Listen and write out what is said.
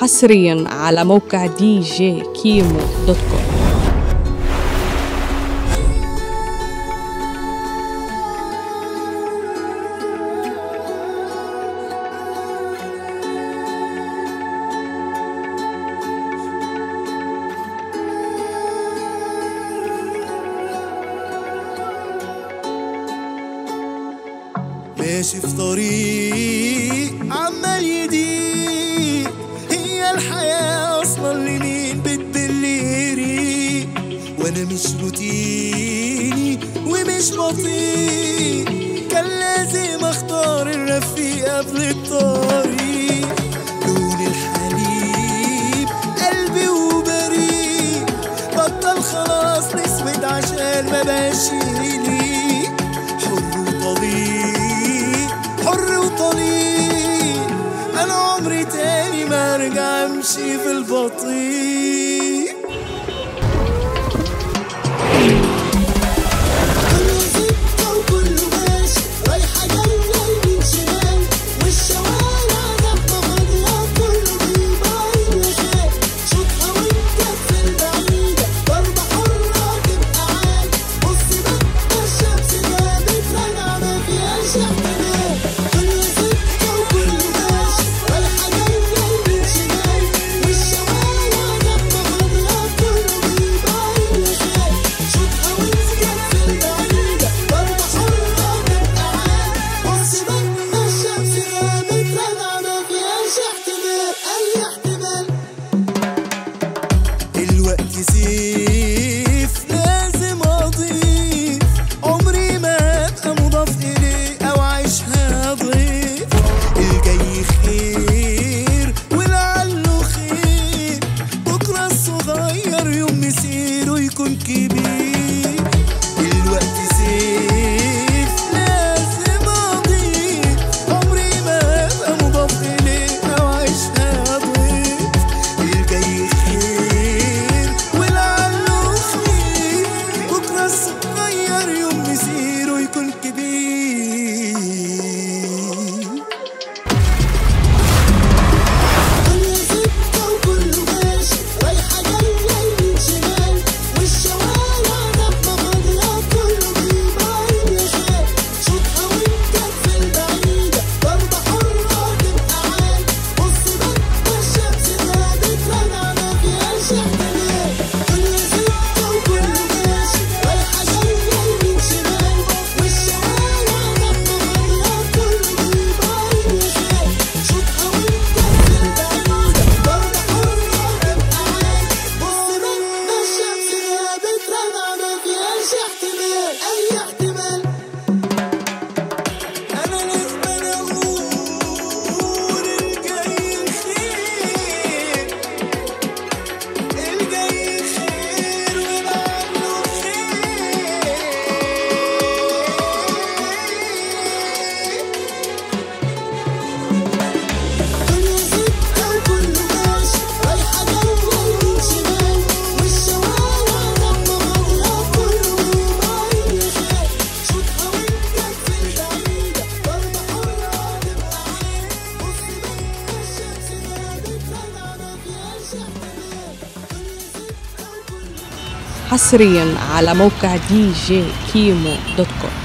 حصريا على موقع دي جي كيمو دوت كوم ماشي في طريق عمال يضيق هي الحياة أصلا لمين بتدليري وأنا مش روتيني ومش بطيء كان لازم أختار الرفيق قبل الطريق لون الحليب قلبي وبريء بطل خلاص نسود عشان ما بشيلي حر وطليق حر وطليق انا عمري تاني ما ارجع امشي في البطيء كله سكة وكله ماشي رايحة جاية يمين شمال والشوارع زحمة فاضية كله بيبايع وشاي شوطها وانت في البعيدة ضربة حرة تبقى عال بص بقى الشمس جابت راجعة ما فيهاش احتمال كله سكة وكله ماشي رايحة جاية يمين شمال والشوارع زحمة فاضية كله بيبايع وشاي شوطها وانت في البعيدة ضربة حرة تبقى عال بص بقى الشمس غابت راجعة ما فيهاش احتمال أي احتمال الوقت سيف لازم اضيف عمري ما ابقى مضاف اليه او عايشها ضيف الجاي خير ولعله خير بكره الصغير يوم مسيره يكون كبير الوقت سيف لازم اضيف عمري ما ابقى مضاف اليه او عايشها ضيف الجاي خير ولعله خير بكره الصغير يوم مسيره يكون كبير كله سكة وكله ماشي رايحة جاية يمين شمال والشوارع زحمة فاضية كله بيبايع وشاي شوطها وانت في البعيدة ضربة حرة تبقى عال بص بقى الشمس غابت راجعة ما فيهاش احتمال كله سكة وكله ماشي رايحة جاية يمين شمال والشوارع زحمة فاضية كله بيبايع وشاي شوطها وانت في البعيدة ضربة حرة تبقى عال بص بقى الشمس غابت راجعة ما فيهاش احتمال أي احتمال انا لازم اقول الجاي خير الجاي خير ولعله خير كله سكة وكله ماشي رايحة جاية يمين شمال والشوارع زحمة فاضية كله بيبايع وشاي شوطها وانت في البعيدة ضربة حرة تبقى عال بص بقى الشمس غابت راجعة ما فيهاش احتمال كله سكة وكله حصريا على موقع دي جي كيمو دوت كوم